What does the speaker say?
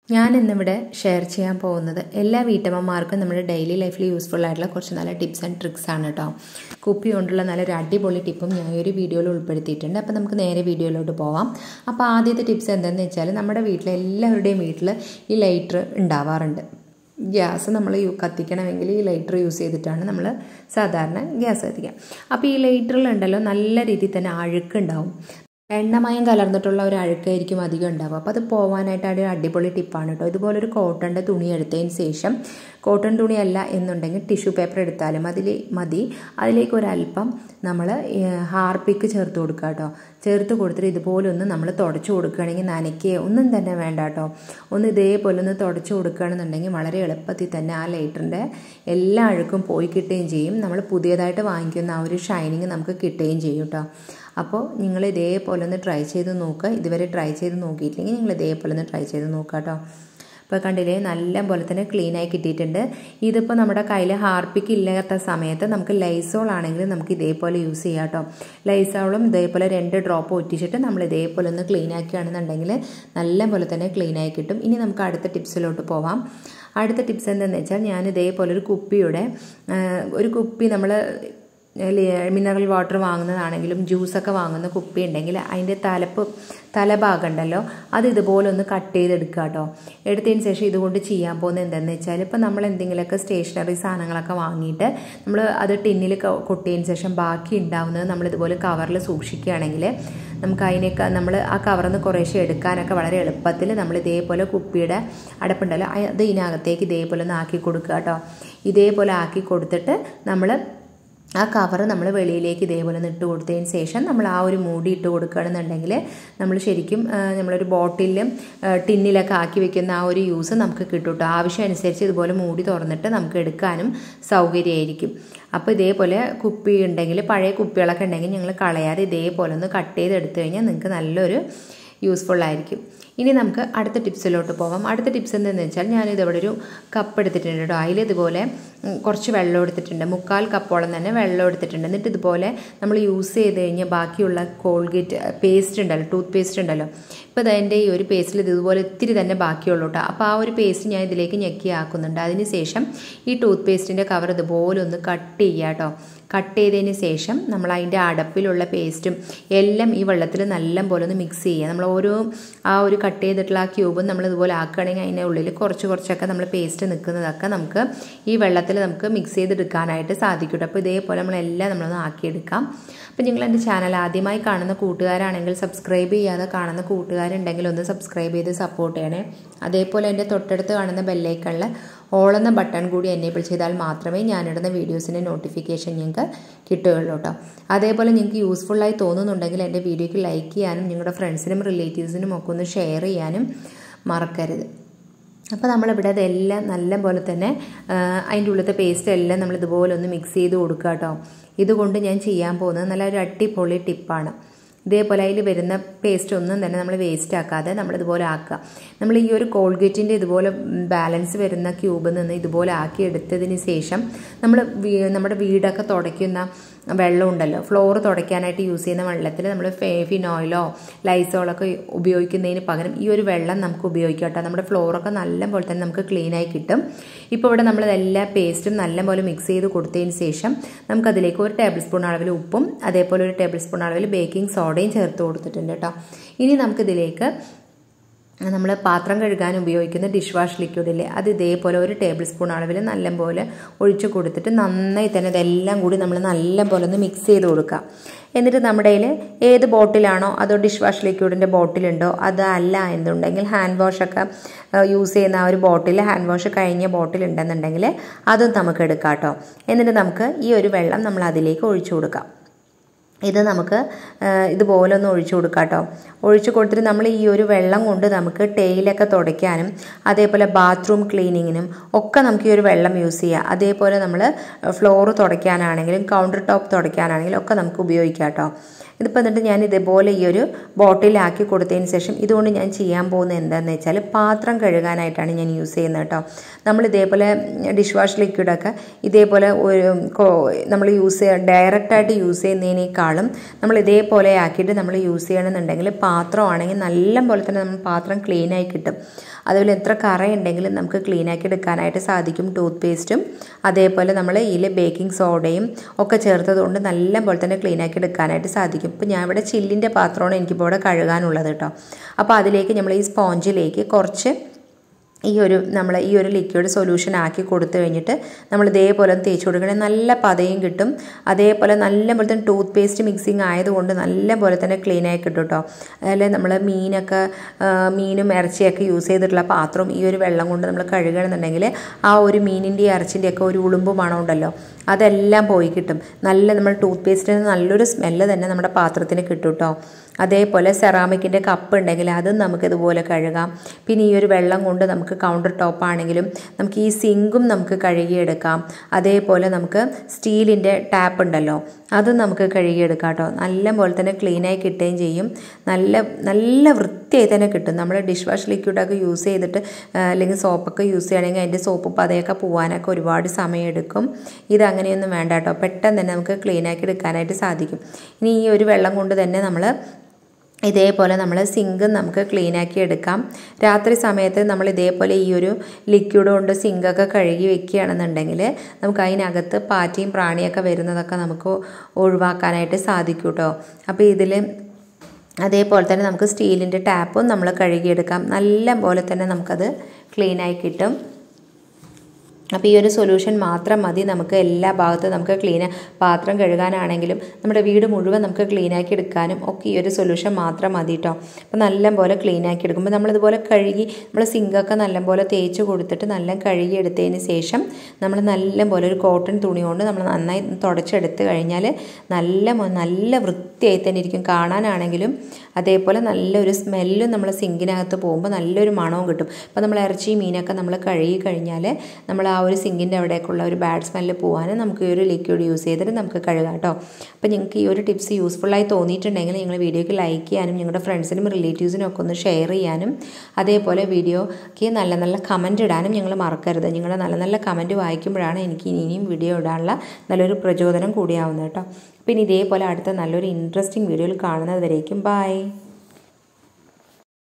ഞാൻ ഇന്നിവിടെ ഷെയർ ചെയ്യാൻ പോകുന്നത് എല്ലാ വീട്ടമ്മമാർക്കും നമ്മുടെ ഡെയിലി ലൈഫിൽ യൂസ്ഫുൾ ആയിട്ടുള്ള കുറച്ച് നല്ല ടിപ്സ് ആൻഡ് ട്രിക്സ് ആണ് കേട്ടോ കുപ്പി കൊണ്ടുള്ള നല്ലൊരു അടിപൊളി ടിപ്പും ഞാൻ ഈ ഒരു വീഡിയോയിൽ ഉൾപ്പെടുത്തിയിട്ടുണ്ട് അപ്പോൾ നമുക്ക് നേരെ വീഡിയോയിലോട്ട് പോവാം അപ്പോൾ ആദ്യത്തെ ടിപ്സ് എന്താണെന്ന് വെച്ചാൽ നമ്മുടെ വീട്ടിൽ എല്ലാവരുടെയും വീട്ടിൽ ഈ ലൈറ്റർ ഉണ്ടാവാറുണ്ട് ഗ്യാസ് നമ്മൾ കത്തിക്കണമെങ്കിൽ ഈ ലൈറ്റർ യൂസ് ചെയ്തിട്ടാണ് നമ്മൾ സാധാരണ ഗ്യാസ് കത്തിക്കുക അപ്പോൾ ഈ ലൈറ്ററിലുണ്ടല്ലോ നല്ല രീതിയിൽ തന്നെ അഴുക്കുണ്ടാവും എണ്ണമയം കലർന്നിട്ടുള്ള ഒരു അഴുക്കായിരിക്കും അധികം ഉണ്ടാവുക അപ്പോൾ അത് പോകാനായിട്ട് ഒരു അടിപൊളി ടിപ്പാണ് കേട്ടോ ഇതുപോലെ ഒരു കോട്ടൻ്റെ തുണി എടുത്തതിന് ശേഷം കോട്ടൺ തുണിയല്ല എന്നുണ്ടെങ്കിൽ ടിഷ്യൂ പേപ്പർ എടുത്താലും അതിൽ മതി അതിലേക്ക് ഒരല്പം നമ്മൾ ഹാർപ്പിക്ക് ചേർത്ത് കൊടുക്കുക കേട്ടോ ചേർത്ത് കൊടുത്തിട്ട് ഇതുപോലെ ഒന്ന് നമ്മൾ തുടച്ചു കൊടുക്കുകയാണെങ്കിൽ നനയ്ക്കുകയോ ഒന്നും തന്നെ വേണ്ട കേട്ടോ ഒന്ന് ഇതേപോലെ ഒന്ന് തുടച്ചു കൊടുക്കുകയാണെന്നുണ്ടെങ്കിൽ വളരെ എളുപ്പത്തിൽ തന്നെ ആ ലൈറ്ററിൻ്റെ എല്ലാ അഴുക്കും പോയി കിട്ടുകയും ചെയ്യും നമ്മൾ പുതിയതായിട്ട് വാങ്ങിക്കുന്ന ആ ഒരു ഷൈനിങ് നമുക്ക് കിട്ടുകയും ചെയ്യും കേട്ടോ അപ്പോൾ നിങ്ങൾ ഇതേപോലെ ഒന്ന് ട്രൈ ചെയ്ത് നോക്കുക ഇതുവരെ ട്രൈ ചെയ്ത് നോക്കിയിട്ടില്ലെങ്കിൽ നിങ്ങൾ ഇതേപോലെ ഒന്ന് ട്രൈ ചെയ്ത് നോക്കുക കേട്ടോ ഇപ്പോൾ കണ്ടില്ലേ നല്ല പോലെ തന്നെ ക്ലീനായി കിട്ടിയിട്ടുണ്ട് ഇതിപ്പോൾ നമ്മുടെ കയ്യിൽ ഹാർപ്പിക്ക് ഇല്ലാത്ത സമയത്ത് നമുക്ക് ലൈസോൾ ആണെങ്കിൽ നമുക്ക് ഇതേപോലെ യൂസ് ചെയ്യാം കേട്ടോ ലൈസോളും ഇതേപോലെ രണ്ട് ഡ്രോപ്പ് ഒറ്റിച്ചിട്ട് നമ്മൾ ഇതേപോലെ ഒന്ന് ക്ലീൻ ആക്കുകയാണെന്നുണ്ടെങ്കിൽ നല്ല പോലെ തന്നെ ക്ലീനായി കിട്ടും ഇനി നമുക്ക് അടുത്ത ടിപ്സിലോട്ട് പോവാം അടുത്ത ടിപ്സ് എന്താണെന്ന് വെച്ചാൽ ഞാൻ ഇതേപോലെ ഒരു കുപ്പിയുടെ ഒരു കുപ്പി നമ്മൾ മിനറൽ വാട്ടർ വാങ്ങുന്നതാണെങ്കിലും ജ്യൂസൊക്കെ വാങ്ങുന്ന കുപ്പി ഉണ്ടെങ്കിൽ അതിൻ്റെ തലപ്പ് തലഭാഗം ഉണ്ടല്ലോ അത് ഇതുപോലെ ഒന്ന് കട്ട് ചെയ്തെടുക്കുക കേട്ടോ എടുത്തതിന് ശേഷം ഇതുകൊണ്ട് ചെയ്യാൻ പോകുന്നത് എന്താണെന്ന് വെച്ചാൽ ഇപ്പോൾ നമ്മൾ എന്തെങ്കിലുമൊക്കെ സ്റ്റേഷനറി സാധനങ്ങളൊക്കെ വാങ്ങിയിട്ട് നമ്മൾ അത് ടിന്നിൽ കൊട്ടിയതിന് ശേഷം ബാക്കി ഉണ്ടാവുന്നത് നമ്മൾ ഇതുപോലെ കവറിൽ സൂക്ഷിക്കുകയാണെങ്കിൽ നമുക്ക് അതിനൊക്കെ നമ്മൾ ആ കവറിൽ നിന്ന് കുറേശ്ശെ എടുക്കാനൊക്കെ വളരെ എളുപ്പത്തിൽ നമ്മൾ ഇതേപോലെ കുപ്പിയുടെ അടപ്പുണ്ടല്ലോ അത് ഇതിനകത്തേക്ക് ഇതേപോലെ ഒന്ന് ആക്കി കൊടുക്കുക കേട്ടോ ഇതേപോലെ ആക്കി കൊടുത്തിട്ട് നമ്മൾ ആ കവർ നമ്മൾ വെളിയിലേക്ക് ഇതേപോലെ ഇട്ട് കൊടുത്തതിന് ശേഷം നമ്മൾ ആ ഒരു മൂടി ഇട്ട് കൊടുക്കുകയാണെന്നുണ്ടെങ്കിൽ നമ്മൾ ശരിക്കും നമ്മളൊരു ബോട്ടിലും ടിന്നിലൊക്കെ ആക്കി വെക്കുന്ന ആ ഒരു യൂസ് നമുക്ക് കിട്ടും കേട്ടോ ആവശ്യം അനുസരിച്ച് ഇതുപോലെ മൂടി തുറന്നിട്ട് നമുക്ക് എടുക്കാനും സൗകര്യമായിരിക്കും അപ്പോൾ ഇതേപോലെ കുപ്പി ഉണ്ടെങ്കിൽ പഴയ കുപ്പികളൊക്കെ ഉണ്ടെങ്കിൽ ഞങ്ങൾ കളയാതെ ഇതേപോലെ ഒന്ന് കട്ട് ചെയ്ത് എടുത്തു കഴിഞ്ഞാൽ നിങ്ങൾക്ക് നല്ലൊരു യൂസ്ഫുൾ ആയിരിക്കും ഇനി നമുക്ക് അടുത്ത ടിപ്സിലോട്ട് പോകാം അടുത്ത ടിപ്സ് എന്താണെന്ന് വെച്ചാൽ ഞാനിത് ഇവിടെ ഒരു കപ്പ് എടുത്തിട്ടുണ്ട് കേട്ടോ അതിൽ ഇതുപോലെ കുറച്ച് വെള്ളം എടുത്തിട്ടുണ്ട് മുക്കാൽ കപ്പോളം തന്നെ വെള്ളം എടുത്തിട്ടുണ്ട് എന്നിട്ട് ഇതുപോലെ നമ്മൾ യൂസ് ചെയ്ത് കഴിഞ്ഞാൽ ബാക്കിയുള്ള കോൾഗേറ്റ് പേസ്റ്റ് ഉണ്ടല്ലോ ടൂത്ത് പേസ്റ്റ് ഉണ്ടല്ലോ ഇപ്പോൾ അതിൻ്റെ ഈ ഒരു പേസ്റ്റിൽ ഇതുപോലെ ഇത്തിരി തന്നെ ബാക്കിയുള്ളൂ കേട്ടോ അപ്പോൾ ആ ഒരു പേസ്റ്റ് ഞാൻ ഇതിലേക്ക് ഞെക്കി ആക്കുന്നുണ്ട് അതിന് ശേഷം ഈ ടൂത്ത് പേസ്റ്റിൻ്റെ കവർ ഇതുപോലെ ഒന്ന് കട്ട് ചെയ്യുക കേട്ടോ കട്ട് ചെയ്തതിന് ശേഷം നമ്മൾ അതിൻ്റെ അടപ്പിലുള്ള പേസ്റ്റും എല്ലാം ഈ വെള്ളത്തിൽ നല്ല പോലെ ഒന്ന് മിക്സ് ചെയ്യുക നമ്മൾ ഓരോ ആ ഒരു കട്ട് ചെയ്തിട്ടുള്ള ആ ക്യൂബും നമ്മൾ ഇതുപോലെ ആക്കുകയാണെങ്കിൽ അതിൻ്റെ ഉള്ളിൽ കുറച്ച് കുറച്ചൊക്കെ നമ്മൾ പേസ്റ്റ് നിൽക്കുന്നതൊക്കെ നമുക്ക് ഈ വെള്ളത്തിൽ നമുക്ക് മിക്സ് ചെയ്തെടുക്കാനായിട്ട് സാധിക്കും അപ്പോൾ ഇതേപോലെ നമ്മളെല്ലാം നമ്മളൊന്ന് ആക്കിയെടുക്കാം അപ്പോൾ നിങ്ങൾ എൻ്റെ ചാനൽ ആദ്യമായി കാണുന്ന കൂട്ടുകാരാണെങ്കിൽ സബ്സ്ക്രൈബ് ചെയ്യാതെ കാണുന്ന കൂട്ടുകാരുണ്ടെങ്കിൽ ഒന്ന് സബ്സ്ക്രൈബ് ചെയ്ത് സപ്പോർട്ട് ചെയ്യണേ അതേപോലെ എൻ്റെ തൊട്ടടുത്ത് കാണുന്ന ബെല്ലൈക്കണിൽ ഓൾ എന്ന ബട്ടൺ കൂടി എനേബിൾ ചെയ്താൽ മാത്രമേ ഞാനിടുന്ന വീഡിയോസിൻ്റെ നോട്ടിഫിക്കേഷൻ നിങ്ങൾക്ക് കിട്ടുകയുള്ളൂ കേട്ടോ അതേപോലെ നിങ്ങൾക്ക് യൂസ്ഫുള്ളായി തോന്നുന്നുണ്ടെങ്കിൽ എൻ്റെ വീഡിയോയ്ക്ക് ലൈക്ക് ചെയ്യാനും നിങ്ങളുടെ ഫ്രണ്ട്സിനും റിലേറ്റീവ്സിനും ഒക്കെ ഒന്ന് ഷെയർ ചെയ്യാനും മറക്കരുത് അപ്പോൾ നമ്മളിവിടെ അതെല്ലാം നല്ല പോലെ തന്നെ അതിൻ്റെ ഉള്ളിലത്തെ പേസ്റ്റ് എല്ലാം നമ്മൾ ഇതുപോലെ ഒന്ന് മിക്സ് ചെയ്ത് കൊടുക്കുക കേട്ടോ ഇതുകൊണ്ട് ഞാൻ ചെയ്യാൻ പോകുന്നത് നല്ല ഒരു അടിപൊളി ടിപ്പാണ് ഇതേപോലെ അതിൽ വരുന്ന പേസ്റ്റ് ഒന്നും തന്നെ നമ്മൾ വേസ്റ്റ് ആക്കാതെ നമ്മൾ ഇതുപോലെ ആക്കുക നമ്മൾ ഈ ഒരു കോൾഗേറ്റിൻ്റെ ഇതുപോലെ ബാലൻസ് വരുന്ന ക്യൂബിൽ നിന്ന് ഇതുപോലെ ആക്കി എടുത്തതിന് ശേഷം നമ്മൾ നമ്മുടെ വീടൊക്കെ തുടയ്ക്കുന്ന വെള്ളം ഉണ്ടല്ലോ ഫ്ലോർ തുടയ്ക്കാനായിട്ട് യൂസ് ചെയ്യുന്ന വെള്ളത്തിൽ നമ്മൾ ഫിനോയിലോ ലൈസോളൊക്കെ ഉപയോഗിക്കുന്നതിന് പകരം ഈ ഒരു വെള്ളം നമുക്ക് ഉപയോഗിക്കാം കേട്ടോ നമ്മുടെ ഫ്ലോറൊക്കെ നല്ല പോലെ തന്നെ നമുക്ക് ക്ലീൻ ആയി കിട്ടും ഇപ്പോൾ ഇവിടെ നമ്മൾ എല്ലാ പേസ്റ്റും നല്ല പോലെ മിക്സ് ചെയ്ത് കൊടുത്തതിന് ശേഷം നമുക്കതിലേക്ക് ഒരു ടേബിൾ സ്പൂൺ അളവിൽ ഉപ്പും അതേപോലെ ഒരു ടേബിൾ സ്പൂൺ അളവിൽ ബേക്കിംഗ് സോഡയും ചേർത്ത് കൊടുത്തിട്ടുണ്ട് കേട്ടോ ഇനി നമുക്കിതിലേക്ക് നമ്മൾ പാത്രം കഴുകാൻ ഉപയോഗിക്കുന്ന ഡിഷ് വാഷ് ലിക്വിഡില്ലേ അത് ഇതേപോലെ ഒരു ടേബിൾ സ്പൂൺ അളവിൽ നല്ലപോലെ ഒഴിച്ച് കൊടുത്തിട്ട് നന്നായി തന്നെ ഇതെല്ലാം കൂടി നമ്മൾ നല്ലപോലെ ഒന്ന് മിക്സ് ചെയ്ത് കൊടുക്കുക എന്നിട്ട് നമ്മുടെ കയ്യിൽ ഏത് ബോട്ടിലാണോ അതോ ഡിഷ് വാഷ് ലിക്വിഡിൻ്റെ ബോട്ടിലുണ്ടോ അതല്ല എന്നുണ്ടെങ്കിൽ ഹാൻഡ് വാഷൊക്കെ യൂസ് ചെയ്യുന്ന ആ ഒരു ബോട്ടിൽ ഹാൻഡ് വാഷ് കഴിഞ്ഞ ബോട്ടിൽ ഉണ്ടെന്നുണ്ടെങ്കിൽ അതും നമുക്ക് എടുക്കാം കേട്ടോ എന്നിട്ട് നമുക്ക് ഈ ഒരു വെള്ളം നമ്മൾ അതിലേക്ക് ഒഴിച്ചു കൊടുക്കാം ഇത് നമുക്ക് ഇതുപോലെ ഒന്ന് ഒഴിച്ചു കൊടുക്കാം കേട്ടോ ഒഴിച്ചു കൊടുത്തിട്ട് നമ്മൾ ഈ ഒരു വെള്ളം കൊണ്ട് നമുക്ക് ടെയിലൊക്കെ തുടയ്ക്കാനും അതേപോലെ ബാത്റൂം ക്ലീനിങ്ങിനും ഒക്കെ നമുക്ക് ഈ ഒരു വെള്ളം യൂസ് ചെയ്യാം അതേപോലെ നമ്മൾ ഫ്ലോർ തുടയ്ക്കാനാണെങ്കിലും കൗണ്ടർ ടോപ്പ് തുടയ്ക്കാനാണെങ്കിലും ഒക്കെ നമുക്ക് ഉപയോഗിക്കാം കേട്ടോ ഇതിപ്പോൾ എന്നിട്ട് ഞാൻ ഇതേപോലെ ഈ ഒരു ബോട്ടിലാക്കി കൊടുത്തതിന് ശേഷം ഇതുകൊണ്ട് ഞാൻ ചെയ്യാൻ പോകുന്നത് എന്താണെന്ന് വെച്ചാൽ പാത്രം കഴുകാനായിട്ടാണ് ഞാൻ യൂസ് ചെയ്യുന്നത് കേട്ടോ നമ്മൾ ഇതേപോലെ ഡിഷ് വാഷ് ലിക്വിഡൊക്കെ ഇതേപോലെ ഒരു നമ്മൾ യൂസ് ചെയ്യുക ഡയറക്റ്റായിട്ട് യൂസ് ചെയ്യുന്നതിനേക്കാളും നമ്മൾ ഇതേപോലെ ആക്കിയിട്ട് നമ്മൾ യൂസ് ചെയ്യണമെന്നുണ്ടെങ്കിൽ പാത്രമാണെങ്കിൽ നല്ല പോലെ തന്നെ നമ്മൾ പാത്രം ക്ലീനായി കിട്ടും അതുപോലെ എത്ര കറയുണ്ടെങ്കിലും നമുക്ക് ക്ലീൻ ആക്കി എടുക്കാനായിട്ട് സാധിക്കും ടൂത്ത് പേസ്റ്റും അതേപോലെ നമ്മൾ ഇതിൽ ബേക്കിംഗ് സോഡയും ഒക്കെ ചേർത്തതുകൊണ്ട് നല്ല പോലെ തന്നെ ക്ലീൻ ആക്കി എടുക്കാനായിട്ട് സാധിക്കും ഇപ്പോൾ ഞാൻ ഇവിടെ ചില്ലിൻ്റെ പാത്രമാണ് എനിക്കിപ്പോൾ ഇവിടെ കഴുകാനുള്ളത് കേട്ടോ അപ്പോൾ അതിലേക്ക് നമ്മൾ ഈ സ്പോഞ്ചിലേക്ക് കുറച്ച് ഈ ഒരു നമ്മൾ ഈ ഒരു ലിക്വിഡ് സൊല്യൂഷൻ ആക്കി കൊടുത്തു കഴിഞ്ഞിട്ട് നമ്മൾ ഇതേപോലെ ഒന്ന് തേച്ച് കൊടുക്കണേ നല്ല പതയും കിട്ടും അതേപോലെ നല്ല പോലെ തന്നെ ടൂത്ത് പേസ്റ്റ് മിക്സിങ് ആയതുകൊണ്ട് നല്ല പോലെ തന്നെ ക്ലീൻ ആയി കിട്ടും കേട്ടോ അതിൽ നമ്മൾ മീനൊക്കെ മീനും ഇറച്ചിയൊക്കെ യൂസ് ചെയ്തിട്ടുള്ള പാത്രം ഈ ഒരു വെള്ളം കൊണ്ട് നമ്മൾ കഴുകണമെന്നുണ്ടെങ്കിൽ ആ ഒരു മീനിൻ്റെ ഇറച്ചിൻ്റെ ഒക്കെ ഒരു ഉളുമ്പ് മണം ഉണ്ടല്ലോ അതെല്ലാം പോയി കിട്ടും നല്ല നമ്മൾ ടൂത്ത് പേസ്റ്റിന് നല്ലൊരു സ്മെല്ല് തന്നെ നമ്മുടെ പാത്രത്തിന് കിട്ടും കേട്ടോ അതേപോലെ സെറാമിക്കിൻ്റെ കപ്പ് ഉണ്ടെങ്കിൽ അതും നമുക്കിതുപോലെ കഴുകാം പിന്നെ ഈ ഒരു വെള്ളം കൊണ്ട് നമുക്ക് കൗണ്ടർ ടോപ്പ് ആണെങ്കിലും നമുക്ക് ഈ സിങ്കും നമുക്ക് കഴുകിയെടുക്കാം അതേപോലെ നമുക്ക് സ്റ്റീലിൻ്റെ ടാപ്പ് ഉണ്ടല്ലോ അതും നമുക്ക് കഴുകിയെടുക്കാം കേട്ടോ നല്ല പോലെ തന്നെ ക്ലീനായി കിട്ടുകയും ചെയ്യും നല്ല നല്ല വൃത്തിയായി തന്നെ കിട്ടും നമ്മൾ ഡിഷ് വാഷ് ലിക്വിഡൊക്കെ യൂസ് ചെയ്തിട്ട് അല്ലെങ്കിൽ സോപ്പൊക്കെ യൂസ് ചെയ്യുകയാണെങ്കിൽ അതിൻ്റെ സോപ്പ് പതയൊക്കെ പോകാനൊക്കെ ഒരുപാട് സമയം എടുക്കും ഇത് അങ്ങനെയൊന്നും വേണ്ട കേട്ടോ പെട്ടെന്ന് തന്നെ നമുക്ക് ക്ലീനാക്കി എടുക്കാനായിട്ട് സാധിക്കും ഇനി ഈ ഒരു വെള്ളം കൊണ്ട് തന്നെ നമ്മൾ ഇതേപോലെ നമ്മൾ സിങ്ക് നമുക്ക് ക്ലീനാക്കി എടുക്കാം രാത്രി സമയത്ത് നമ്മൾ ഇതേപോലെ ഈ ഒരു ലിക്വിഡ് കൊണ്ട് സിങ്കൊക്കെ കഴുകി വെക്കുകയാണെന്നുണ്ടെങ്കിൽ നമുക്ക് അതിനകത്ത് പാറ്റിയും പ്രാണിയൊക്കെ വരുന്നതൊക്കെ നമുക്ക് ഒഴിവാക്കാനായിട്ട് സാധിക്കും കേട്ടോ അപ്പോൾ ഇതിൽ അതേപോലെ തന്നെ നമുക്ക് സ്റ്റീലിൻ്റെ ടാപ്പും നമ്മൾ കഴുകിയെടുക്കാം നല്ല പോലെ തന്നെ നമുക്കത് ക്ലീനായി കിട്ടും അപ്പോൾ ഈ ഒരു സൊല്യൂഷൻ മാത്രം മതി നമുക്ക് എല്ലാ ഭാഗത്തും നമുക്ക് ക്ലീൻ പാത്രം കഴുകാനാണെങ്കിലും നമ്മുടെ വീട് മുഴുവൻ നമുക്ക് ക്ലീനാക്കി എടുക്കാനും ഒക്കെ ഈ ഒരു സൊല്യൂഷൻ മാത്രം മതി കേട്ടോ അപ്പോൾ നല്ല പോലെ ക്ലീനാക്കി എടുക്കുമ്പോൾ നമ്മളിതുപോലെ കഴുകി നമ്മൾ സിങ്കൊക്കെ നല്ലപോലെ തേച്ച് കൊടുത്തിട്ട് നല്ല കഴുകി എടുത്തതിന് ശേഷം നമ്മൾ നല്ല പോലെ ഒരു കോട്ടൺ തുണി കൊണ്ട് നമ്മൾ നന്നായി തുടച്ചെടുത്ത് കഴിഞ്ഞാൽ നല്ല നല്ല വൃത്തിയായി തന്നെ ഇരിക്കും കാണാനാണെങ്കിലും അതേപോലെ നല്ലൊരു സ്മെല്ലും നമ്മൾ സിങ്കിനകത്ത് പോകുമ്പോൾ നല്ലൊരു മണവും കിട്ടും അപ്പോൾ നമ്മൾ ഇറച്ചി മീനൊക്കെ നമ്മൾ കഴുകി കഴിഞ്ഞാൽ നമ്മൾ ആ ഒരു സിങ്കിൻ്റെ അവിടേക്കുള്ള ഒരു ബാഡ് സ്മെല്ല് പോകാനും നമുക്ക് ഈ ഒരു ലിക്വിഡ് യൂസ് ചെയ്തിട്ട് നമുക്ക് കഴുകാം കേട്ടോ അപ്പോൾ നിങ്ങൾക്ക് ഈ ഒരു ടിപ്സ് യൂസ്ഫുള്ളായി തോന്നിയിട്ടുണ്ടെങ്കിൽ നിങ്ങൾ വീഡിയോയ്ക്ക് ലൈക്ക് ചെയ്യാനും നിങ്ങളുടെ ഫ്രണ്ട്സിനും റിലേറ്റീവ്സിനും ഒക്കെ ഒന്ന് ഷെയർ ചെയ്യാനും അതേപോലെ വീഡിയോക്ക് നല്ല നല്ല കമൻറ്റ് ഇടാനും നിങ്ങൾ മറക്കരുത് നിങ്ങളുടെ നല്ല നല്ല കമൻറ്റ് വായിക്കുമ്പോഴാണ് എനിക്ക് ഇനിയും വീഡിയോ ഇടാനുള്ള നല്ലൊരു പ്രചോദനം കൂടിയാവുന്നത് കേട്ടോ പിന്നെ ഇതേപോലെ അടുത്ത നല്ലൊരു ഇൻട്രസ്റ്റിംഗ് വീഡിയോയിൽ കാണുന്നത് വരേക്കും ബൈ